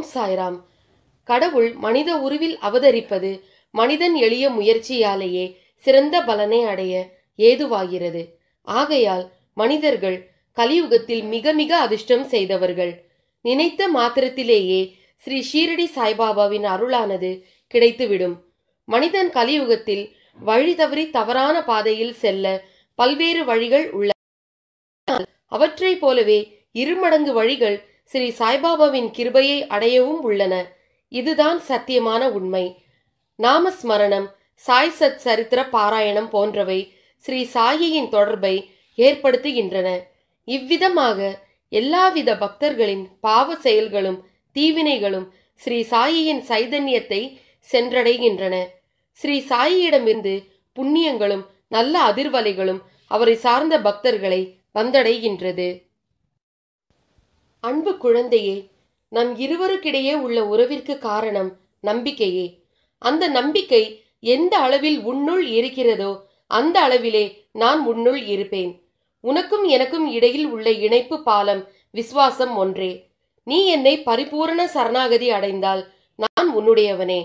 சாய்ராம் கடவுள் மனித உருவில் அவதரிப்பது மனிதன் எளிய முயற்சியாலேயே சிறந்த பலனை அடைய ஏதுவாகிறது ஆகையால் மனிதர்கள் கலியுகத்தில் மிக மிக அதிர்ஷ்டம் செய்தவர்கள் நினைத்த மாத்திரத்திலேயே ஸ்ரீ ஷீரடி சாய்பாபாவின் அருளானது கிடைத்துவிடும் மனிதன் கலியுகத்தில் வழி தவறி தவறான பாதையில் செல்ல பல்வேறு வழிகள் உள்ளன ஆனால் அவற்றைப் போலவே இருமடங்கு வழிகள் ஸ்ரீ சாய்பாபாவின் கிருபையை அடையவும் உள்ளன இதுதான் சத்தியமான உண்மை நாமஸ்மரணம் சாய் சத் சரித்திர பாராயணம் போன்றவை ஸ்ரீ சாயியின் தொடர்பை ஏற்படுத்துகின்றன இவ்விதமாக எல்லாவித பக்தர்களின் பாவ செயல்களும் தீவினைகளும் ஸ்ரீ சாயியின் சைதன்யத்தை சென்றடைகின்றன ஸ்ரீ சாயியிடமிருந்து புண்ணியங்களும் நல்ல அதிர்வலைகளும் அவரை சார்ந்த பக்தர்களை வந்தடைகின்றது அன்பு குழந்தையே நம் இருவருக்கிடையே உள்ள உறவிற்கு காரணம் நம்பிக்கையே அந்த நம்பிக்கை எந்த அளவில் உன்னுள் இருக்கிறதோ அந்த அளவிலே நான் உன்னுள் இருப்பேன் உனக்கும் எனக்கும் இடையில் உள்ள இணைப்பு பாலம் விசுவாசம் ஒன்றே நீ என்னை பரிபூரண சரணாகதி அடைந்தால் நான் உன்னுடையவனே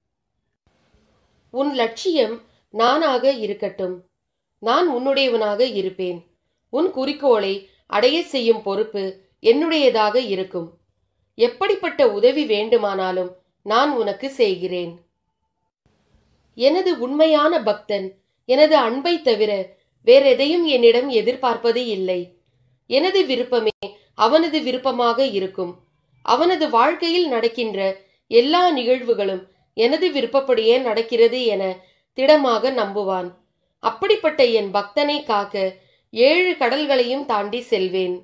உன் லட்சியம் நானாக இருக்கட்டும் நான் உன்னுடையவனாக இருப்பேன் உன் குறிக்கோளை அடைய செய்யும் பொறுப்பு என்னுடையதாக இருக்கும் எப்படிப்பட்ட உதவி வேண்டுமானாலும் நான் உனக்கு செய்கிறேன் எனது உண்மையான பக்தன் எனது அன்பை தவிர வேறெதையும் என்னிடம் எதிர்பார்ப்பது இல்லை எனது விருப்பமே அவனது விருப்பமாக இருக்கும் அவனது வாழ்க்கையில் நடக்கின்ற எல்லா நிகழ்வுகளும் எனது விருப்பப்படியே நடக்கிறது என திடமாக நம்புவான் அப்படிப்பட்ட என் பக்தனை காக்க ஏழு கடல்களையும் தாண்டி செல்வேன்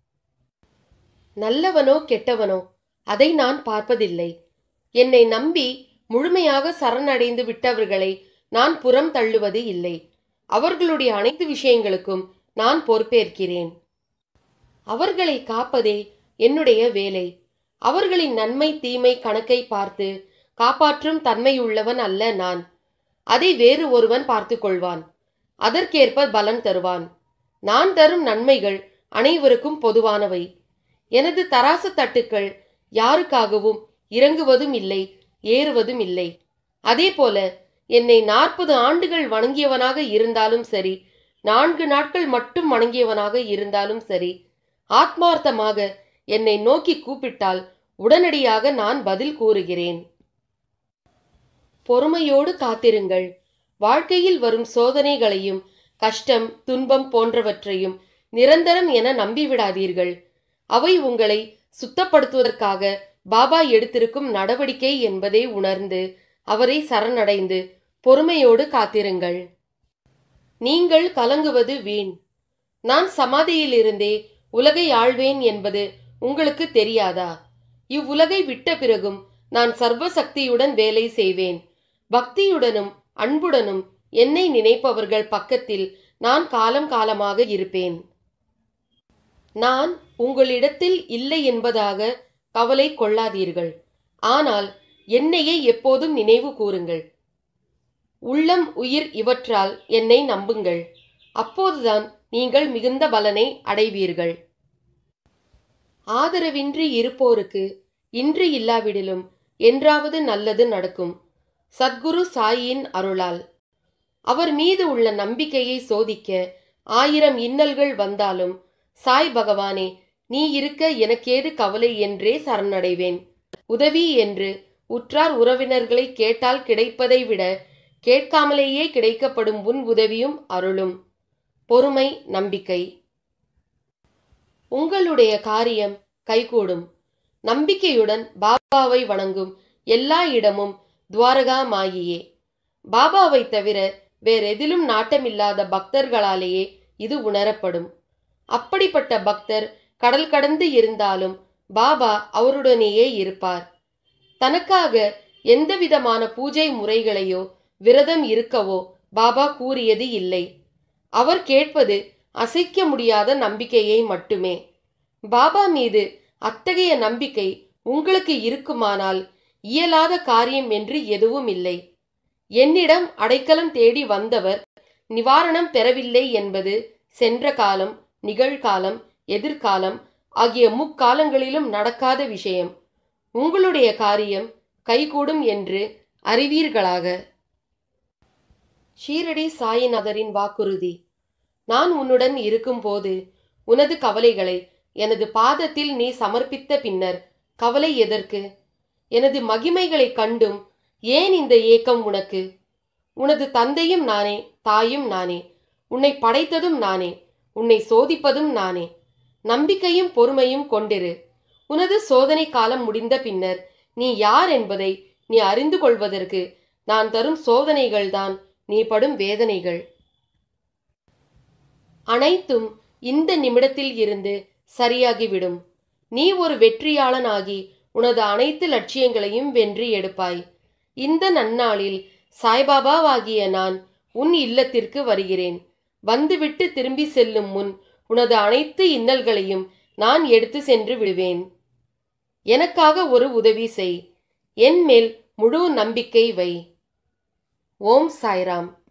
நல்லவனோ கெட்டவனோ அதை நான் பார்ப்பதில்லை என்னை நம்பி முழுமையாக சரணடைந்து விட்டவர்களை நான் புறம் தள்ளுவது இல்லை அவர்களுடைய அனைத்து விஷயங்களுக்கும் நான் பொறுப்பேற்கிறேன் அவர்களை காப்பதே என்னுடைய வேலை அவர்களின் நன்மை தீமை கணக்கை பார்த்து காப்பாற்றும் தன்மையுள்ளவன் அல்ல நான் அதை வேறு ஒருவன் பார்த்து கொள்வான் அதற்கேற்ப பலன் தருவான் நான் தரும் நன்மைகள் அனைவருக்கும் பொதுவானவை எனது தராசு தட்டுக்கள் யாருக்காகவும் இறங்குவதும் இல்லை ஏறுவதும் இல்லை அதே போல என்னை நாற்பது ஆண்டுகள் வணங்கியவனாக இருந்தாலும் சரி நான்கு நாட்கள் மட்டும் வணங்கியவனாக இருந்தாலும் சரி ஆத்மார்த்தமாக என்னை நோக்கி கூப்பிட்டால் உடனடியாக நான் பதில் கூறுகிறேன் பொறுமையோடு காத்திருங்கள் வாழ்க்கையில் வரும் சோதனைகளையும் கஷ்டம் துன்பம் போன்றவற்றையும் நிரந்தரம் என நம்பிவிடாதீர்கள் அவை உங்களை சுத்தப்படுத்துவதற்காக பாபா எடுத்திருக்கும் நடவடிக்கை என்பதை உணர்ந்து அவரை சரணடைந்து பொறுமையோடு காத்திருங்கள் நீங்கள் கலங்குவது வீண் நான் சமாதியிலிருந்தே உலகை ஆள்வேன் என்பது உங்களுக்கு தெரியாதா இவ்வுலகை விட்ட பிறகும் நான் சர்வ சக்தியுடன் வேலை செய்வேன் பக்தியுடனும் அன்புடனும் என்னை நினைப்பவர்கள் பக்கத்தில் நான் காலம் காலமாக இருப்பேன் நான் உங்களிடத்தில் இல்லை என்பதாக கவலை கொள்ளாதீர்கள் ஆனால் என்னையே எப்போதும் நினைவு கூறுங்கள் உள்ளம் உயிர் இவற்றால் என்னை நம்புங்கள் அப்போதுதான் நீங்கள் மிகுந்த பலனை அடைவீர்கள் ஆதரவின்றி இருப்போருக்கு இன்று இல்லாவிடிலும் என்றாவது நல்லது நடக்கும் சத்குரு சாயின் அருளால் அவர் மீது உள்ள நம்பிக்கையை சோதிக்க ஆயிரம் இன்னல்கள் வந்தாலும் சாய் பகவானே நீ இருக்க எனக்கேது கவலை என்றே சரணடைவேன் உதவி என்று உற்றார் உறவினர்களை கேட்டால் கிடைப்பதை விட கேட்காமலேயே கிடைக்கப்படும் உன் உதவியும் அருளும் பொறுமை நம்பிக்கை உங்களுடைய காரியம் கைகூடும் நம்பிக்கையுடன் பாபாவை வணங்கும் எல்லா இடமும் துவாரகா மாயியே பாபாவை தவிர வேறெதிலும் நாட்டமில்லாத பக்தர்களாலேயே இது உணரப்படும் அப்படிப்பட்ட பக்தர் கடல் கடந்து இருந்தாலும் பாபா அவருடனேயே இருப்பார் தனக்காக எந்தவிதமான பூஜை முறைகளையோ விரதம் இருக்கவோ பாபா கூறியது இல்லை அவர் கேட்பது அசைக்க முடியாத நம்பிக்கையை மட்டுமே பாபா மீது அத்தகைய நம்பிக்கை உங்களுக்கு இருக்குமானால் இயலாத காரியம் என்று எதுவும் இல்லை என்னிடம் அடைக்கலம் தேடி வந்தவர் நிவாரணம் பெறவில்லை என்பது சென்ற காலம் நிகழ்காலம் எதிர்காலம் ஆகிய முக்காலங்களிலும் நடக்காத விஷயம் உங்களுடைய காரியம் கைகூடும் என்று அறிவீர்களாக ஷீரடி சாயிநாதரின் வாக்குறுதி நான் உன்னுடன் இருக்கும்போது உனது கவலைகளை எனது பாதத்தில் நீ சமர்ப்பித்த பின்னர் கவலை எதற்கு எனது மகிமைகளைக் கண்டும் ஏன் இந்த ஏக்கம் உனக்கு உனது தந்தையும் நானே தாயும் நானே உன்னை படைத்ததும் நானே உன்னை சோதிப்பதும் நானே நம்பிக்கையும் பொறுமையும் கொண்டிரு உனது சோதனை காலம் முடிந்த பின்னர் நீ யார் என்பதை நீ அறிந்து கொள்வதற்கு நான் தரும் சோதனைகள்தான் நீ படும் வேதனைகள் அனைத்தும் இந்த நிமிடத்தில் இருந்து சரியாகிவிடும் நீ ஒரு வெற்றியாளனாகி உனது அனைத்து லட்சியங்களையும் வென்றி எடுப்பாய் இந்த நன்னாளில் சாய்பாபாவாகிய நான் உன் இல்லத்திற்கு வருகிறேன் வந்துவிட்டு திரும்பி செல்லும் முன் உனது அனைத்து இன்னல்களையும் நான் எடுத்து சென்று விடுவேன் எனக்காக ஒரு உதவி செய் என் மேல் முழு நம்பிக்கை வை ஓம் சாய்ராம்